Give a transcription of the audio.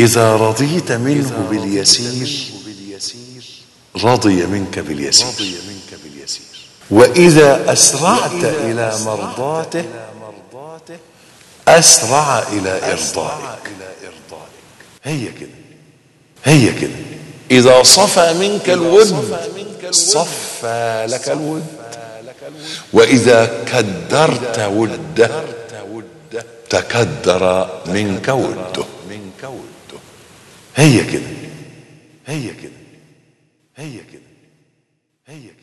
إذا رضيت منه باليسير رضي منك باليسير وإذا أسرعت إلى مرضاته أسرع إلى إرضائك هي كده هي كده إذا صفى منك الود صفى لك الود وإذا كدرت وده تكدر منك وده هي كده هي كده هي كده هي كده